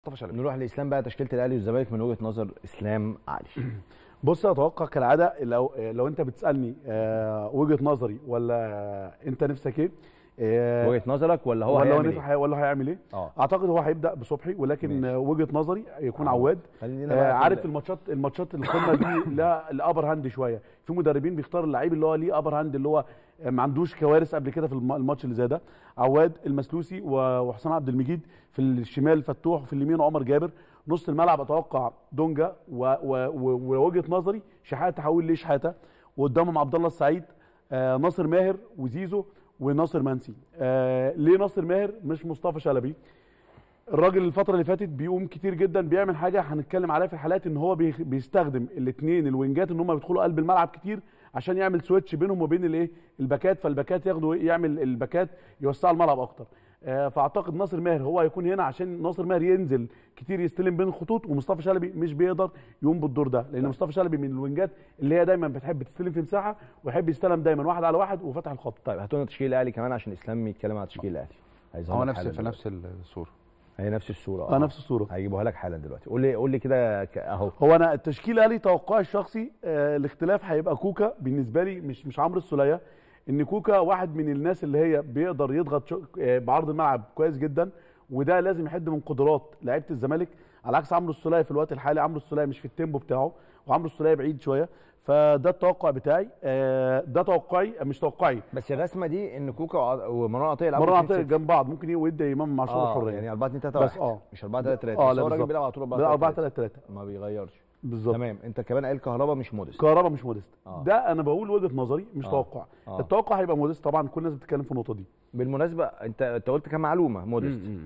مصطفى شلبي نروح لاسلام بقى تشكيله الاهلي والزمالك من وجهه نظر اسلام علي بص اتوقع كالعاده لو لو انت بتسالني آه، وجهه نظري ولا انت نفسك ايه آه، وجهه نظرك ولا هو ولا هو هيعمل نفسه ايه؟ هي- ولا هيعمل ايه اه اعتقد هو هيبدا بصبحي ولكن ماشي. آه، وجهه نظري يكون عواد. عواد خلينا آه، بقى عارف نبدأ. الماتشات الماتشات القمه دي لا الابر هاند شويه في مدربين بيختار اللعيب اللي هو ليه ابر هاند اللي هو ما عندوش كوارث قبل كده في الم- الماتش اللي زي ده عواد المسلوسي و- وحسام عبد المجيد في الشمال فتوح وفي اليمين عمر جابر نص الملعب اتوقع دونجا و- و- و- ووجهه نظري شحاته تحول ليه شحاته وقدامهم عبد الله السعيد آه ناصر ماهر وزيزو وناصر منسي آه ليه ناصر ماهر مش مصطفى شلبي الراجل الفترة اللي فاتت بيقوم كتير جدا بيعمل حاجة هنتكلم عليها في الحالات ان هو بيخ- بيستخدم الاثنين الوينجات ان هم بيدخلوا قلب الملعب كتير عشان يعمل سويتش بينهم وبين الايه الباكات فالباكات ياخدوا إيه؟ يعمل الباكات يوسعوا الملعب اكتر آه، فاعتقد ناصر ماهر هو هيكون هنا عشان ناصر ماهر ينزل كتير يستلم بين الخطوط ومصطفى شلبي مش بيقدر يقوم بالدور ده لان مصطفى شلبي من الوينجات اللي هي دايما بتحب تستلم في مساحه ويحب يستلم دايما واحد على واحد وفتح الخط طيب هاتوا لنا تشكيل الاهلي كمان عشان اسلام يتكلم على تشكيل الاهلي هيظهر هو لك نفس حالا في دلوقتي. نفس الصوره هي نفس الصوره اه نفس الصوره هيجيبوها لك حالا دلوقتي قول لي قول لي كده ك- اهو هو انا التشكيل الاهلي توقعي الشخصي آه الاختلاف هيبقى كوكا بالنسبه لي مش مش عمرو السوليه ان كوكا واحد من الناس اللي هي بيقدر يضغط شو- آه بعرض الملعب كويس جدا وده لازم يحد من قدرات لعيبه الزمالك على عكس عمرو السوليه في الوقت الحالي عمرو السوليه مش في التيمبو بتاعه وعمرو السوليه بعيد شويه فده التوقع بتاعي آه ده توقعي آه، مش توقعي بس الرسمه دي ان كوكا وع- ومروان عطيه يلعبوا مره اتنين عطيه ستة. جنب بعض ممكن يودي امام معشور اه الحريه يعني 4 2 3 بس 1 اه مش 4 3 3 اه بس لا هو الراجل بالظبط. بيلعب على طول 4 لا 4 3 3 3 ما بيغيرش بالظبط تمام انت كمان قايل كهربا مش مودست كهربا مش موديست آه. ده انا بقول وجهه نظري مش آه. توقع آه. التوقع هيبقى موديست طبعا كل الناس بتتكلم في النقطه دي بالمناسبه انت انت قلت كام معلومه مودست